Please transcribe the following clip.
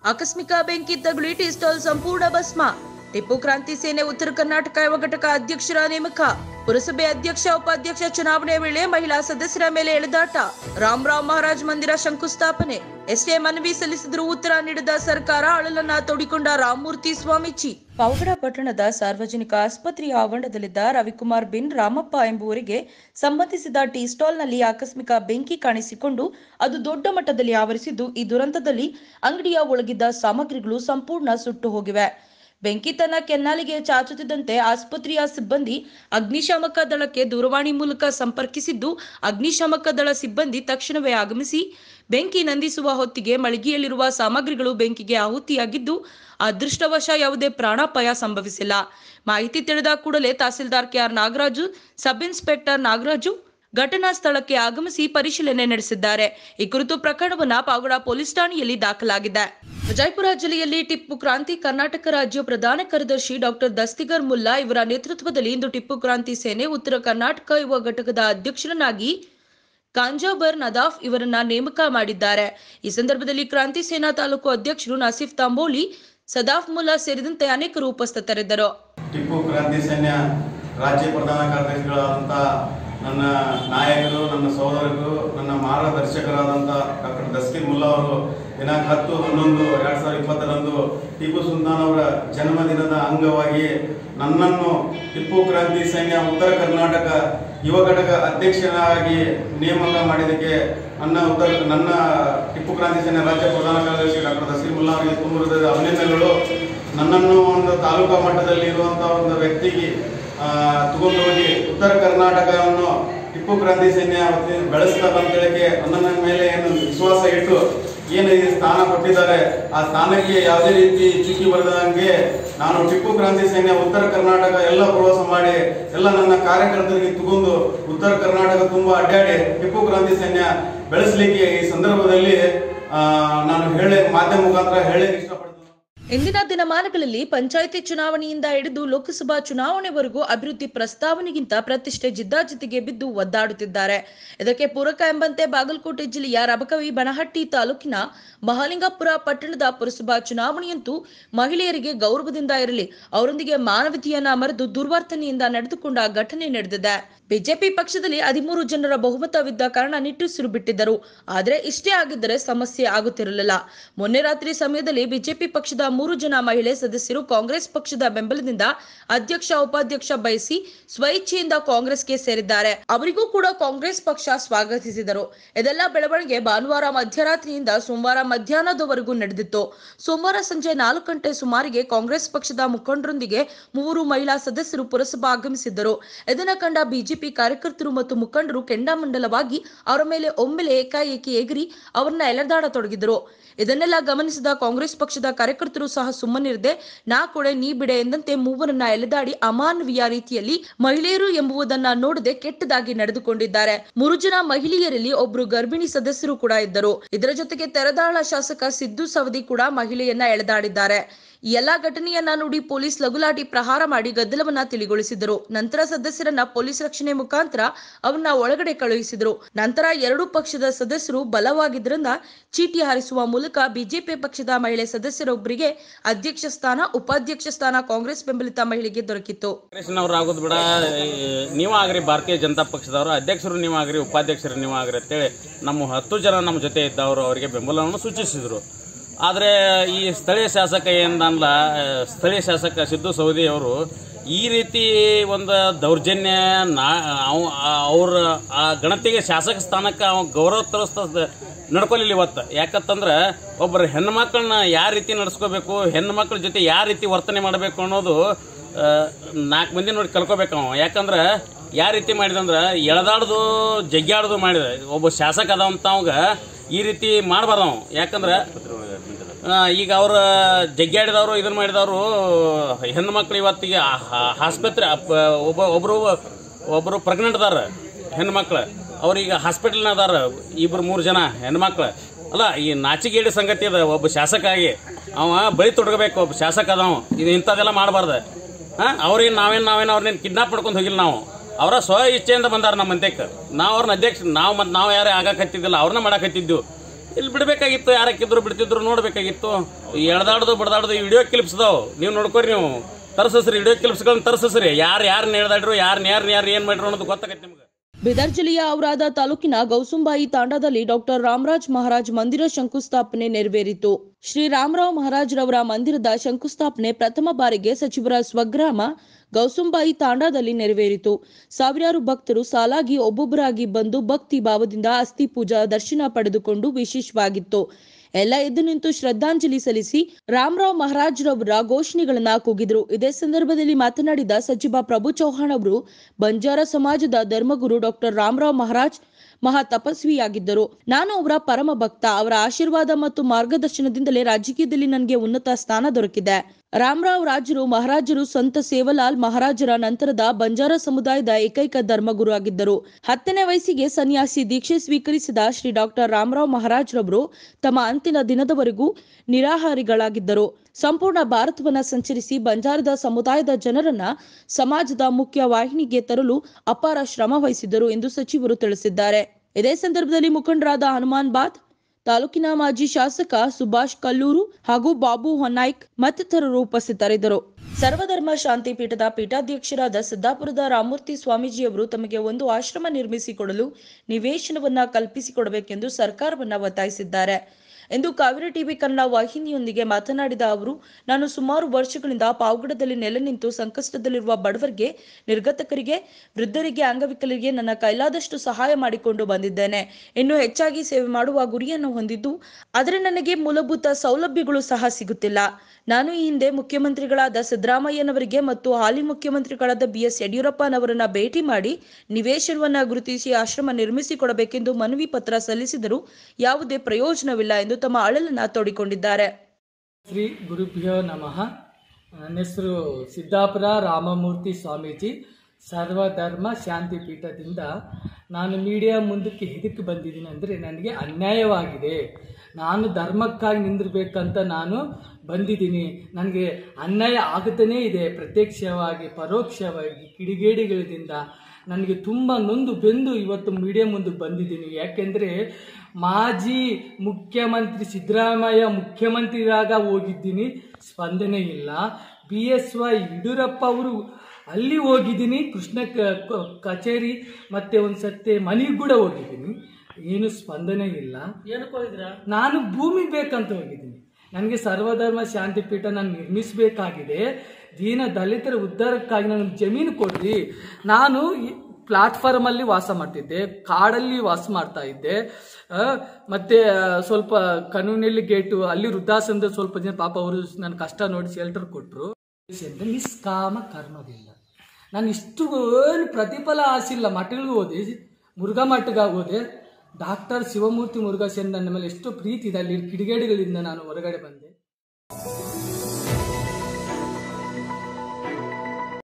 ಆಕಸ್ಮಿಕ ಬೆಂಕಿ ತಗುಲಿ ಟೀ ಸ್ಟಾಲ್ ಸಂಪೂರ್ಣ ಭಸ್ಮ ಟಿಪ್ಪು ಕ್ರಾಂತಿ ಸೇನೆ ಉತ್ತರ ಕರ್ನಾಟಕ ಯುವ ಘಟಕ ಅಧ್ಯಕ್ಷರ ನೇಮಕ ಪುರಸಭೆ ಅಧ್ಯಕ್ಷ ಉಪಾಧ್ಯಕ್ಷ ಚುನಾವಣೆ ವೇಳೆ ಮಹಿಳಾ ಸದಸ್ಯರ ಮೇಲೆ ಎಳೆದಾಟ ರಾಮರಾವ್ ಮಹಾರಾಜ್ ಮಂದಿರ ಶಂಕುಸ್ಥಾಪನೆ ಎಷ್ಟೇ ಮನವಿ ಸಲ್ಲಿಸಿದರೂ ಉತ್ತರ ನೀಡದ ಸರ್ಕಾರ ಅಳಲನ್ನ ತೋಡಿಕೊಂಡ ರಾಮಮೂರ್ತಿ ಸ್ವಾಮೀಜಿ ಪಾವಗಡ ಪಟ್ಟಣದ ಸಾರ್ವಜನಿಕ ಆಸ್ಪತ್ರೆಯ ಆವರಣದಲ್ಲಿದ್ದ ರವಿಕುಮಾರ್ ಬಿನ್ ರಾಮಪ್ಪ ಎಂಬುವರಿಗೆ ಸಂಬಂಧಿಸಿದ ಟೀ ಸ್ಟಾಲ್ನಲ್ಲಿ ಆಕಸ್ಮಿಕ ಬೆಂಕಿ ಕಾಣಿಸಿಕೊಂಡು ಅದು ದೊಡ್ಡ ಮಟ್ಟದಲ್ಲಿ ಆವರಿಸಿದ್ದು ಈ ದುರಂತದಲ್ಲಿ ಅಂಗಡಿಯ ಒಳಗಿದ್ದ ಸಾಮಗ್ರಿಗಳು ಸಂಪೂರ್ಣ ಸುಟ್ಟು ಹೋಗಿವೆ ಬೆಂಕಿ ತನ್ನ ಕೆನ್ನಾಲಿಗೆ ಚಾಚುತ್ತಿದ್ದಂತೆ ಆಸ್ಪತ್ರೆಯ ಸಿಬ್ಬಂದಿ ಅಗ್ನಿಶಾಮಕ ದಳಕ್ಕೆ ದೂರವಾಣಿ ಮೂಲಕ ಸಂಪರ್ಕಿಸಿದ್ದು ಅಗ್ನಿಶಾಮಕ ದಳ ಸಿಬ್ಬಂದಿ ತಕ್ಷಣವೇ ಆಗಮಿಸಿ ಬೆಂಕಿ ನಂದಿಸುವ ಹೊತ್ತಿಗೆ ಮಳಿಗೆಯಲ್ಲಿರುವ ಸಾಮಗ್ರಿಗಳು ಬೆಂಕಿಗೆ ಆಹುತಿಯಾಗಿದ್ದು ಅದೃಷ್ಟವಶ ಯಾವುದೇ ಪ್ರಾಣಾಪಾಯ ಸಂಭವಿಸಿಲ್ಲ ಮಾಹಿತಿ ತಿಳಿದ ಕೂಡಲೇ tahsildar K R Nagaraju sub inspector Nagaraju ಘಟನಾ ಸ್ಥಳಕ್ಕೆ ಆಗಮಿಸಿ ಪರಿಶೀಲನೆ ನಡೆಸಿದ್ದಾರೆ ಈ ಕುರಿತು ಪ್ರಕರಣವನ್ನ ಪಾವಗಡ ಪೊಲೀಸ್ ಠಾಣೆಯಲ್ಲಿ ದಾಖಲಾಗಿದೆ ವಿಜಯಪುರ ಜಿಲ್ಲೆಯಲ್ಲಿ ಟಿಪ್ಪು ಕ್ರಾಂತಿ ಕರ್ನಾಟಕ ರಾಜ್ಯ ಪ್ರಧಾನ ಕಾರ್ಯದರ್ಶಿ ಡಾಕ್ಟರ್ ದಸ್ತಿಗರ್ ಮುಲ್ಲಾ ಇವರ ನೇತೃತ್ವದಲ್ಲಿ ಇಂದು ಟಿಪ್ಪು ಕ್ರಾಂತಿ ಸೇನೆ ಉತ್ತರ ಕರ್ನಾಟಕ ಯುವ ಘಟಕದ ಅಧ್ಯಕ್ಷರನ್ನಾಗಿ ಕಾಂಜಾಬರ್ ನದಾಫ್ ಇವರನ್ನ ನೇಮಕ ಮಾಡಿದ್ದಾರೆ ಈ ಸಂದರ್ಭದಲ್ಲಿ ಕ್ರಾಂತಿ ಸೇನಾ ತಾಲೂಕು ಅಧ್ಯಕ್ಷರು ನಾಸಿಫ್ ತಾಂಬೋಲಿ ಸದಾಫ್ ಮುಲ್ಲಾ ಸೇರಿದಂತೆ ಅನೇಕರು ಉಪಸ್ಥಿತರಿದ್ದರು ಟಿಪ್ಪು ಕ್ರಾಂತಿ ಸೈನ್ಯ ರಾಜ್ಯ ಪ್ರಧಾನ ಕಾರ್ಯದರ್ಶಿಗಳಾದಂಥ ನನ್ನ ನಾಯಕರು ನನ್ನ ಸಹೋದರರು ನನ್ನ ಮಾರ್ಗದರ್ಶಕರಾದಂಥ ಡಾಕ್ಟರ್ ದಸ್ಕೀರ್ ಮುಲ್ಲಾ ಅವರು ದಿನಾಂಕ ಹತ್ತು ಹನ್ನೊಂದು ಎರಡು ಸಾವಿರದ ಇಪ್ಪತ್ತರಂದು ಟಿಪ್ಪು ಸುಲ್ತಾನ್ ಅವರ ಜನ್ಮದಿನದ ಅಂಗವಾಗಿ ನನ್ನನ್ನು ಟಿಪ್ಪು ಕ್ರಾಂತಿ ಸೈನ್ಯ ಉತ್ತರ ಕರ್ನಾಟಕ ಯುವ ಘಟಕ ಅಧ್ಯಕ್ಷನಾಗಿ ನೇಮಕ ಮಾಡಿದ್ದಕ್ಕೆ ನನ್ನ ಉತ್ತರ ನನ್ನ ಟಿಪ್ಪು ಕ್ರಾಂತಿ ಸೇನೆ ರಾಜ್ಯ ಪ್ರಧಾನ ಕಾರ್ಯದರ್ಶಿ ಡಾಕ್ಟರ್ ದಸ್ಕೀರ್ ಮುಲ್ಲಾ ಅವರಿಗೆ ತುಂಬ ಹೃದಯದ ಅಭಿನಂದನೆಗಳು ನನ್ನನ್ನು ಒಂದು ತಾಲೂಕಾ ಮಟ್ಟದಲ್ಲಿ ಇರುವಂತಹ ಒಂದು ವ್ಯಕ್ತಿಗೆ ಆ, ತಗೊಂಡು ಹೋಗಿ ಉತ್ತರ ಕರ್ನಾಟಕವನ್ನು ಟಿಪ್ಪು ಕ್ರಾಂತಿ ಸೈನ್ಯ ವತಿ- ಬೆಳೆಸ್ತಾರೆ ಅಂತ ಹೇಳಿಕೆ ನನ್ನ ಮೇಲೆ ಏನು ವಿಶ್ವಾಸ ಇಟ್ಟು ಏನು ಈ ಸ್ಥಾನ ಕೊಟ್ಟಿದ್ದಾರೆ ಆ ಸ್ಥಾನಕ್ಕೆ ಯಾವುದೇ ರೀತಿ ಚುಕ್ಕಿ ಬರದಂಗೆ ನಾನು ಟಿಪ್ಪು ಕ್ರಾಂತಿ ಸೈನ್ಯ ಉತ್ತರ ಕರ್ನಾಟಕ ಎಲ್ಲ ಪ್ರವಾಸ ಮಾಡಿ ಎಲ್ಲ ನನ್ನ ಕಾರ್ಯಕರ್ತರಿಗೆ ತಗೊಂಡು ಉತ್ತರ ಕರ್ನಾಟಕ ತುಂಬಾ ಅಡ್ಡಾಡಿ ಟಿಪ್ಪು ಕ್ರಾಂತಿ ಸೈನ್ಯ ಬೆಳೆಸಲಿಕ್ಕೆ ಈ ಸಂದರ್ಭದಲ್ಲಿ ಆ, ನಾನು ಹೇಳಿ ಮಾಧ್ಯಮ ಮುಖಾಂತರ ಹೇಳಕ್ಕೆ ಇಷ್ಟಪಡ್ತೀನಿ ಇಂದಿನ ದಿನಮಾನಗಳಲ್ಲಿ ಪಂಚಾಯಿತಿ ಚುನಾವಣೆಯಿಂದ ಹಿಡಿದು ಲೋಕಸಭಾ ಚುನಾವಣೆವರೆಗೂ ಅಭಿವೃದ್ಧಿ ಪ್ರಸ್ತಾವನೆಗಿಂತ ಪ್ರತಿಷ್ಠೆ ಜಿದ್ದಾಜಿದ್ದಿಗೆ ಬಿದ್ದು ಒದ್ದಾಡುತ್ತಿದ್ದಾರೆ ಇದಕ್ಕೆ ಪೂರಕ ಎಂಬಂತೆ ಬಾಗಲಕೋಟೆ ಜಿಲ್ಲೆಯ ರಬಕವಿ ಬನಹಟ್ಟಿ ತಾಲೂಕಿನ ಮಹಾಲಿಂಗಪುರ ಪಟ್ಟಣದ ಪುರಸಭಾ ಚುನಾವಣೆಯಂತೂ ಮಹಿಳೆಯರಿಗೆ ಗೌರವದಿಂದ ಇರಲಿ ಅವರೊಂದಿಗೆ ಮಾನವೀಯತೆಯನ್ನ ಮರೆತು ದುರ್ವರ್ತನೆಯಿಂದ ನಡೆದುಕೊಂಡ ಘಟನೆ ನಡೆದಿದೆ ಬಿಜೆಪಿ ಪಕ್ಷದಲ್ಲಿ ಹದಿಮೂರು ಜನರ ಬಹುಮತವಿದ್ದ ಕಾರಣ ನಿಟ್ಟುಸಿರು ಬಿಟ್ಟಿದ್ದರು ಆದರೆ ಇಷ್ಟೇ ಆಗಿದ್ದರೆ ಸಮಸ್ಯೆ ಆಗುತ್ತಿರಲಿಲ್ಲ ಮೊನ್ನೆ ರಾತ್ರಿ ಸಮಯದಲ್ಲಿ ಬಿಜೆಪಿ ಪಕ್ಷದ ಮೂರು ಜನ ಮಹಿಳೆ ಸದಸ್ಯರು ಕಾಂಗ್ರೆಸ್ ಪಕ್ಷದ ಬೆಂಬಲದಿಂದ ಅಧ್ಯಕ್ಷ ಉಪಾಧ್ಯಕ್ಷ ಬಯಸಿ ಸ್ವಇಚ್ಛೆಯಿಂದ ಕಾಂಗ್ರೆಸ್ಗೆ ಸೇರಿದ್ದಾರೆ ಅವರಿಗೂ ಕೂಡ ಕಾಂಗ್ರೆಸ್ ಪಕ್ಷ ಸ್ವಾಗತಿಸಿದರು ಇದೆಲ್ಲ ಬೆಳವಣಿಗೆ ಭಾನುವಾರ ಮಧ್ಯರಾತ್ರಿಯಿಂದ ಸೋಮವಾರ ಮಧ್ಯಾಹ್ನದವರೆಗೂ ನಡೆದಿತ್ತು ಸೋಮವಾರ ಸಂಜೆ ನಾಲ್ಕು ಗಂಟೆ ಸುಮಾರಿಗೆ ಕಾಂಗ್ರೆಸ್ ಪಕ್ಷದ ಮುಖಂಡರೊಂದಿಗೆ ಮೂವರು ಮಹಿಳಾ ಸದಸ್ಯರು ಪುರಸಭಾ ಆಗಮಿಸಿದ್ದರು ಇದನ್ನ ಕಂಡ ಬಿಜೆಪಿ ಕಾರ್ಯಕರ್ತರು ಮತ್ತು ಮುಖಂಡರು ಕೆಂಡಾಮಂಡಲವಾಗಿ ಅವರ ಮೇಲೆ ಒಮ್ಮೆಲೆ ಏಕಾಏಕಿ ಎಗರಿ ಅವರನ್ನ ಎಳೆದಾಡತೊಡಗಿದರು ಇದನ್ನೆಲ್ಲ ಗಮನಿಸಿದ ಕಾಂಗ್ರೆಸ್ ಪಕ್ಷದ ಕಾರ್ಯಕರ್ತರು ಸಹ ಸುಮ್ಮನಿರದೆ ನಾ ಕೊಡೆ ನೀ ಬಿಡೆ ಎಂದಂತೆ ಮೂವರನ್ನ ಎಳೆದಾಡಿ ಅಮಾನವೀಯ ರೀತಿಯಲ್ಲಿ ಮಹಿಳೆಯರು ಎಂಬುದನ್ನ ನೋಡದೆ ಕೆಟ್ಟದಾಗಿ ನಡೆದುಕೊಂಡಿದ್ದಾರೆ ಮೂರು ಜನ ಮಹಿಳೆಯರಲ್ಲಿ ಒಬ್ರು ಗರ್ಭಿಣಿ ಸದಸ್ಯರು ಕೂಡ ಇದ್ದರು ಇದರ ಜೊತೆಗೆ ತೆರದಾಳ ಶಾಸಕ ಸಿದ್ದು ಸವದಿ ಕೂಡ ಮಹಿಳೆಯನ್ನ ಎಳೆದಾಡಿದ್ದಾರೆ ಈ ಎಲ್ಲಾ ಘಟನೆಯನ್ನ ನೋಡಿ ಪೊಲೀಸ್ ಲಗುಲಾಟಿ ಪ್ರಹಾರ ಮಾಡಿ ಗದ್ದಲವನ್ನ ತಿಳಿಗೊಳಿಸಿದರು ನಂತರ ಸದಸ್ಯರನ್ನ ಪೊಲೀಸ್ ರಕ್ಷಣೆ ಮುಖಾಂತರ ಅವರನ್ನ ಒಳಗಡೆ ಕಳುಹಿಸಿದರು ನಂತರ ಎರಡೂ ಪಕ್ಷದ ಸದಸ್ಯರು ಬಲವಾಗಿದ್ದರಿಂದ ಚೀಟಿ ಹಾರಿಸುವ ಮೂಲಕ ಬಿಜೆಪಿ ಪಕ್ಷದ ಮಹಿಳೆ ಸದಸ್ಯರೊಬ್ಬರಿಗೆ ಅಧ್ಯಕ್ಷ ಸ್ಥಾನ ಉಪಾಧ್ಯಕ್ಷ ಸ್ಥಾನ ಕಾಂಗ್ರೆಸ್ ಬೆಂಬಲಿತ ಮಹಿಳೆಗೆ ದೊರಕಿತ್ತು ಕಾಂಗ್ರೆಸ್ನವ್ರು ಆಗೋದು ಬಿಡ ಈ ನೀವು ಆಗ್ರಿ ಭಾರತೀಯ ಜನತಾ ಪಕ್ಷದವರು ಅಧ್ಯಕ್ಷರು ನೀವು ಆಗ್ರಿ ಉಪಾಧ್ಯಕ್ಷರು ನೀವು ಆಗ್ರಿ ಅಂತೇಳಿ ನಮ್ಮ ಹತ್ತು ಜನ ನಮ್ಮ ಜೊತೆ ಇದ್ದವರು ಅವರಿಗೆ ಬೆಂಬಲವನ್ನು ಸೂಚಿಸಿದರು ಆದರೆ ಈ ಸ್ಥಳೀಯ ಶಾಸಕ ಏನಲ್ಲ ಸ್ಥಳೀಯ ಶಾಸಕ ಸಿದ್ದು ಸೌದಿ ಅವರು ಈ ರೀತಿ ಒಂದು ದೌರ್ಜನ್ಯ ನಾ ಅವ್ ಅವ್ರ ಆ ಗಣತಿಗೆ ಶಾಸಕ ಸ್ಥಾನಕ್ಕೆ ಅವ ಗೌರವ ತೋರಿಸ್ತ ನಡ್ಕೊಲಿಲ್ಲ ಇವತ್ತು ಯಾಕಂತಂದ್ರೆ ಒಬ್ಬರು ಹೆಣ್ಣು ಮಕ್ಕಳನ್ನ ಯಾವ ರೀತಿ ನಡೆಸ್ಕೋಬೇಕು ಹೆಣ್ಣು ಮಕ್ಕಳ ಜೊತೆ ಯಾವ ರೀತಿ ವರ್ತನೆ ಮಾಡಬೇಕು ಅನ್ನೋದು ನಾಲ್ಕು ಮಂದಿ ನೋಡಿ ಕಲ್ಕೋಬೇಕು ಅವ ಯಾಕಂದ್ರೆ ಯಾವ ರೀತಿ ಮಾಡಿದಂದ್ರೆ ಎಳೆದಾಡ್ದು ಜಗ್ಗಾಡ್ದು ಮಾಡಿದ ಒಬ್ಬ ಶಾಸಕ ಅದಾವಂತ ಅವಾಗ ಈ ರೀತಿ ಮಾಡಬಾರ್ದು ಅವ ಯಾಕಂದ್ರೆ ಆ, ಈಗ ಅವ್ರ ಜಗ್ಗಾಡಿದವರು ಇದನ್ನ ಮಾಡಿದವರು ಹೆಣ್ಣು ಮಕ್ಳು ಇವತ್ತಿಗೆ ಆ- ಆ- ಆಸ್ಪತ್ರೆ ಅಪ್- ಒಬ್ಬ ಒಬ್ರು ಒಬ್ರು ಪ್ರೆಗ್ನೆಂಟ್ ಅದಾರ ಹೆಣ್ಣು ಮಕ್ಳು ಅವ್ರೀಗ ಹಾಸ್ಪಿಟಲ್ನ ಅದಾರ ಇಬ್ರು ಮೂರು ಜನ ಹೆಣ್ಮಕ್ಳು ಅಲ್ಲ ಈ ನಾಚಿಗೇಡಿ ಸಂಗತಿ ಅದ ಒಬ್ಬ ಶಾಸಕ ಆಗಿ ಅವ ಬಳಿ ತೊಡಗಬೇಕು ಒಬ್ಬ ಶಾಸಕ ಅದಾವ ಇದು ಇಂಥದ್ದೆಲ್ಲ ಮಾಡಬಾರ್ದು ಹಾ ಅವ್ರಿಗೆ ನಾವೇನು ನಾವೇನು ಅವ್ರನ್ನೇನು ಕಿಡ್ನಾಪ್ ಮಾಡ್ಕೊಂಡು ಹೋಗಿಲ್ಲ ನಾವು ಅವರ ಸ್ವ ಇಚ್ಛೆಯಿಂದ ಬಂದಾರ ನಮ್ಮ ಮಂತ್ಯಕ್ಕೆ ನಾವು ಅವ್ರನ್ನ ಅಧ್ಯಕ್ಷ ನಾವು ಮತ್ತೆ ನಾವು ಯಾರೇ ಆಗಾಕತ್ತಿದ್ದಿಲ್ಲ ಅವ್ರನ್ನ ಮಾಡಾಕತ್ತಿದ್ದು ಇಲ್ಲಿ ಬಿಡಬೇಕಾಗಿತ್ತು ಯಾರು ಹಾಕಿದ್ರು ಬಿಡ್ತಿದ್ರು ನೋಡ್ಬೇಕಾಗಿತ್ತು ಈ ಎಳ್ದಾಡ್ದು ಬಡ್ದಾಡ್ದು ಈ ವಿಡಿಯೋ ಕ್ಲಿಪ್ಸ್ದಾವ್ ನೀವು ನೋಡ್ಕೊರಿ ನೀವು ತರ್ಸಸ್ರಿ ವಿಡಿಯೋ ಕ್ಲಿಪ್ಸ್ಗಳನ್ನ ತರ್ಸಸ್ರಿ ಯಾರು ಯಾರನ್ನ ಎಳ್ದಾಡ್ರು ಯಾರನ್ನ ಯಾರನ್ನ ಯಾರು ಏನ್ ಮಾಡ್ರು ಅನ್ನೋದು ಗೊತ್ತಾಗತ್ತೆ ನಿಮ್ಗೆ ಬೀದರ್ ಜಿಲ್ಲೆಯ ಔರಾದ ತಾಲೂಕಿನ ಗೌಸುಂಬಾಯಿ ತಾಂಡಾದಲ್ಲಿ ಡಾಕ್ಟರ್ ರಾಮರಾಜ್ ಮಹಾರಾಜ್ ಮಂದಿರ ಶಂಕುಸ್ಥಾಪನೆ ನೆರವೇರಿತು ಶ್ರೀ ರಾಮರಾವ್ ಮಹಾರಾಜ್ ರವರ ಮಂದಿರದ ಶಂಕುಸ್ಥಾಪನೆ ಪ್ರಥಮ ಬಾರಿಗೆ ಸಚಿವರ ಸ್ವಗ್ರಾಮ ಗೌಸುಂಬಾಯಿ ತಾಂಡಾದಲ್ಲಿ ನೆರವೇರಿತು ಸಾವಿರಾರು ಭಕ್ತರು ಸಾಲಾಗಿ ಒಬ್ಬೊಬ್ಬರಾಗಿ ಬಂದು ಭಕ್ತಿ ಭಾವದಿಂದ ಅಸ್ಥಿ ಪೂಜಾ ದರ್ಶನ ಪಡೆದುಕೊಂಡು ವಿಶೇಷವಾಗಿತ್ತು ಎಲ್ಲ ಎದ್ದು ನಿಂತು ಶ್ರದ್ಧಾಂಜಲಿ ಸಲ್ಲಿಸಿ ರಾಮರಾವ್ ಮಹಾರಾಜ್ ರವರ ಘೋಷಣೆಗಳನ್ನ ಕೂಗಿದ್ರು ಇದೇ ಸಂದರ್ಭದಲ್ಲಿ ಮಾತನಾಡಿದ ಸಚಿವ ಪ್ರಭು ಚೌಹಾಣ್ ಅವರು ಬಂಜಾರ ಸಮಾಜದ ಧರ್ಮಗುರು ಡಾಕ್ಟರ್ ರಾಮರಾವ್ ಮಹಾರಾಜ್ ಮಹಾ ತಪಸ್ವಿಯಾಗಿದ್ದರು ನಾನು ಅವರ ಪರಮ ಭಕ್ತ ಅವರ ಆಶೀರ್ವಾದ ಮತ್ತು ಮಾರ್ಗದರ್ಶನದಿಂದಲೇ ರಾಜಕೀಯದಲ್ಲಿ ನನಗೆ ಉನ್ನತ ಸ್ಥಾನ ದೊರಕಿದೆ ರಾಮರಾವ್ ರಾಜರು ಮಹಾರಾಜರು ಸಂತ ಸೇವಲಾಲ್ ಮಹಾರಾಜರ ನಂತರದ ಬಂಜಾರ ಸಮುದಾಯದ ಏಕೈಕ ಧರ್ಮಗುರು ಆಗಿದ್ದರು ಹತ್ತನೇ ವಯಸ್ಸಿಗೆ ಸನ್ಯಾಸಿ ದೀಕ್ಷೆ ಸ್ವೀಕರಿಸಿದ ಶ್ರೀ ಡಾಕ್ಟರ್ ರಾಮರಾವ್ ಮಹಾರಾಜ್ ರವರು ತಮ್ಮ ಅಂತಿಮ ದಿನದವರೆಗೂ ನಿರಾಹಾರಿಗಳಾಗಿದ್ದರು ಸಂಪೂರ್ಣ ಭಾರತವನ್ನ ಸಂಚರಿಸಿ ಬಂಜಾರದ ಸಮುದಾಯದ ಜನರನ್ನ ಸಮಾಜದ ಮುಖ್ಯ ವಾಹಿನಿಗೆ ತರಲು ಅಪಾರ ಶ್ರಮ ವಹಿಸಿದ್ದರು ಎಂದು ಸಚಿವರು ತಿಳಿಸಿದ್ದಾರೆ ಇದೇ ಸಂದರ್ಭದಲ್ಲಿ ಮುಖಂಡರಾದ ಹನುಮಾನ್ ಬಾತ್ ತಾಲೂಕಿನ ಮಾಜಿ ಶಾಸಕ ಸುಭಾಷ್ ಕಲ್ಲೂರು ಹಾಗೂ ಬಾಬು ಹೊನ್ನಾಯ್ಕ್ ಮತ್ತಿತರರು ಉಪಸ್ಥಿತರಿದ್ದರು ಸರ್ವಧರ್ಮ ಶಾಂತಿ ಪೀಠದ ಪೀಠಾಧ್ಯಕ್ಷರಾದ ಸಿದ್ದಾಪುರದ ರಾಮೂರ್ತಿ ಸ್ವಾಮೀಜಿಯವರು ತಮಗೆ ಒಂದು ಆಶ್ರಮ ನಿರ್ಮಿಸಿಕೊಡಲು ನಿವೇಶನವನ್ನ ಕಲ್ಪಿಸಿಕೊಡಬೇಕೆಂದು ಸರ್ಕಾರವನ್ನ ಒತ್ತಾಯಿಸಿದ್ದಾರೆ ಎಂದು ಕಾವೇರಿ ಟಿವಿ ಕನ್ನಡ ವಾಹಿನಿಯೊಂದಿಗೆ ಮಾತನಾಡಿದ ಅವರು ನಾನು ಸುಮಾರು ವರ್ಷಗಳಿಂದ ಪಾವಗಡದಲ್ಲಿ ನೆಲೆ ನಿಂತು ಸಂಕಷ್ಟದಲ್ಲಿರುವ ಬಡವರಿಗೆ ನಿರ್ಗತಕರಿಗೆ ವೃದ್ಧರಿಗೆ ಅಂಗವಿಕಲರಿಗೆ ನನ್ನ ಕೈಲಾದಷ್ಟು ಸಹಾಯ ಮಾಡಿಕೊಂಡು ಬಂದಿದ್ದೇನೆ ಇನ್ನು ಹೆಚ್ಚಾಗಿ ಸೇವೆ ಮಾಡುವ ಗುರಿಯನ್ನು ಹೊಂದಿದ್ದು ಆದರೆ ನನಗೆ ಮೂಲಭೂತ ಸೌಲಭ್ಯಗಳು ಸಹ ಸಿಗುತ್ತಿಲ್ಲ ನಾನು ಈ ಹಿಂದೆ ಮುಖ್ಯಮಂತ್ರಿಗಳಾದ ಸಿದ್ದರಾಮಯ್ಯನವರಿಗೆ ಮತ್ತು ಹಾಲಿ ಮುಖ್ಯಮಂತ್ರಿಗಳಾದ ಬಿ ಎಸ್ ಯಡಿಯೂರಪ್ಪನವರನ್ನ ಭೇಟಿ ಮಾಡಿ ನಿವೇಶನವನ್ನ ಗುರುತಿಸಿ ಆಶ್ರಮ ನಿರ್ಮಿಸಿಕೊಡಬೇಕೆಂದು ಮನವಿ ಪತ್ರ ಸಲ್ಲಿಸಿದರೂ ಯಾವುದೇ ಪ್ರಯೋಜನವಿಲ್ಲ ಎಂದು ತಮ್ಮ ಅಳಲನ್ನ ತೋಡಿಕೊಂಡಿದ್ದಾರೆ ಶ್ರೀ ಗುರುಭ್ಯೋ ನಮಃ ನನ್ನ ಹೆಸರು ಸಿದ್ದಾಪುರ ರಾಮಮೂರ್ತಿ ಸ್ವಾಮೀಜಿ ಸರ್ವಧರ್ಮ ಶಾಂತಿ ಪೀಠದಿಂದ ನಾನು ಮೀಡಿಯಾ ಮುಂದಕ್ಕೆ ಎದಕ್ಕೆ ಬಂದಿದ್ದೀನಿ ಅಂದರೆ ನನಗೆ ಅನ್ಯಾಯವಾಗಿದೆ ನಾನು ಧರ್ಮಕ್ಕಾಗಿ ನಿಂದಿರ್ಬೇಕಂತ ನಾನು ಬಂದಿದ್ದೀನಿ ನನಗೆ ಅನ್ಯಾಯ ಆಗುತ್ತಲೇ ಇದೆ ಪ್ರತ್ಯಕ್ಷವಾಗಿ ಪರೋಕ್ಷವಾಗಿ ಕಿಡಿಗೇಡಿಗಳಿಂದ ನನಗೆ ತುಂಬ ನೊಂದು ಬೆಂದು ಇವತ್ತು ಮೀಡಿಯಾ ಮುಂದೆ ಬಂದಿದ್ದೀನಿ ಯಾಕೆಂದರೆ ಮಾಜಿ ಮುಖ್ಯಮಂತ್ರಿ ಸಿದ್ದರಾಮಯ್ಯ ಮುಖ್ಯಮಂತ್ರಿರಾಗ ಹೋಗಿದ್ದೀನಿ ಸ್ಪಂದನೆ ಇಲ್ಲ ಬಿ ಎಸ್ ವೈ ಯಡಿಯೂರಪ್ಪ ಅವರು ಅಲ್ಲಿ ಹೋಗಿದ್ದೀನಿ ಕೃಷ್ಣ ಕ- ಕ- ಕಚೇರಿ ಮತ್ತೆ ಒಂದು ಸತ್ತೆ ಮನೆಗೆ ಕೂಡ ಹೋಗಿದ್ದೀನಿ ಏನು ಸ್ಪಂದನೆ ಇಲ್ಲ ಏನಕ್ಕೆ ಹೋಗಿದ್ರ ನಾನು ಭೂಮಿ ಬೇಕಂತ ಹೋಗಿದ್ದೀನಿ ನನಗೆ ಸರ್ವಧರ್ಮ ಶಾಂತಿ ಪೀಠ ನಾನು ನಿರ್ಮಿಸಬೇಕಾಗಿದೆ ದೀನ ದಲಿತರ ಉದ್ಧಾರಕ್ಕಾಗಿ ನನಗೆ ಜಮೀನು ಕೊಡ್ರಿ ನಾನು ಈ ಪ್ಲಾಟ್ಫಾರ್ಮಲ್ಲಿ ವಾಸ ಮಾಡ್ತಿದ್ದೆ ಕಾಡಲ್ಲಿ ವಾಸ ಮಾಡ್ತಾ ಇದ್ದೆ ಆ, ಮತ್ತೆ ಆ, ಸ್ವಲ್ಪ ಕನೂನಲ್ಲಿ ಗೇಟು ಅಲ್ಲಿ ವೃದ್ಧಾಶ್ರಮದ ಸ್ವಲ್ಪ ಜನ ಪಾಪ ಅವರು ನನ್ನ ಕಷ್ಟ ನೋಡಿ ಶೆಲ್ಟರ್ ಕೊಟ್ಟರು ನಿಷ್ಕಾಮ ಕರ್ಮದಿಂದ ನಾನು ಇಷ್ಟು ಏನು ಪ್ರತಿಫಲ ಆಸಿಲ್ಲ ಮಠಗಳಿಗೆ ಹೋದೆ ಮುರುಘಾ ಮಠಗೆ ಹೋದೆ ಡಾಕ್ಟರ್ ಶಿವಮೂರ್ತಿ ಮುರುಘಾ ಸೇನ್ ನನ್ನ ಮೇಲೆ ಎಷ್ಟು ಪ್ರೀತಿ ಇದೆ ಅಲ್ಲಿ ಕಿಡಿಗೇಡಿಗಳಿಂದ ನಾನು ಹೊರಗಡೆ ಬಂದೆ